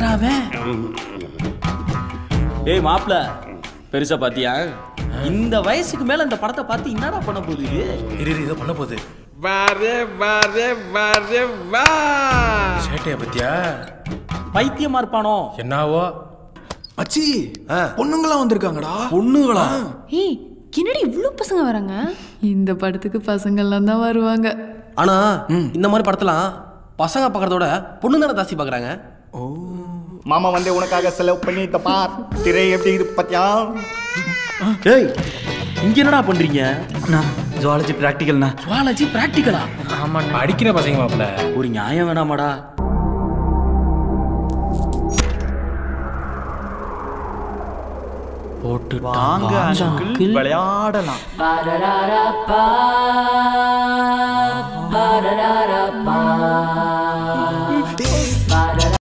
யாரா அவன் டேய் மாப்ள பெருசா பாத்தியா இந்த வயசுக்கு மேல இந்த படத்தை பார்த்து என்னடா பண்ண போகுது இது இரு இரு, இதை பண்ண போகுது வாரே வாரே வாரே வா சேட்டைய பத்தியா பைத்தியமா இருப்பானோ என்னாவோ அச்சி பொண்ணுங்களாம் வந்திருக்காங்கடா பொண்ணுகளா ஏய் என்னடி இவ்ளோ பசங்க வராங்க இந்த படத்துக்கு பசங்கள்லாம் தான் வருவாங்க ஆனா இந்த மாதிரி படத்தெல்லாம் பசங்க பார்க்கறதோட பொண்ணு தானே ஜாஸ்தி பார்க்கறாங்க மாமா வந்து உனக்காக செலவு பண்ணிட்ட பார் திரை எப்படி இருக்கு பத்தியா டேய் இங்க என்னடா பண்றீங்க ஜுவாலஜி பிராக்டிகல்னா சுவாலஜி பிராக்டிகலா ஆமா படிக்கிற பசங்க மாப்பிள்ள ஒரு நியாயம் வேணாமாடா போட்டு வாங்க அங்கிள் விளையாடலாம் டேய்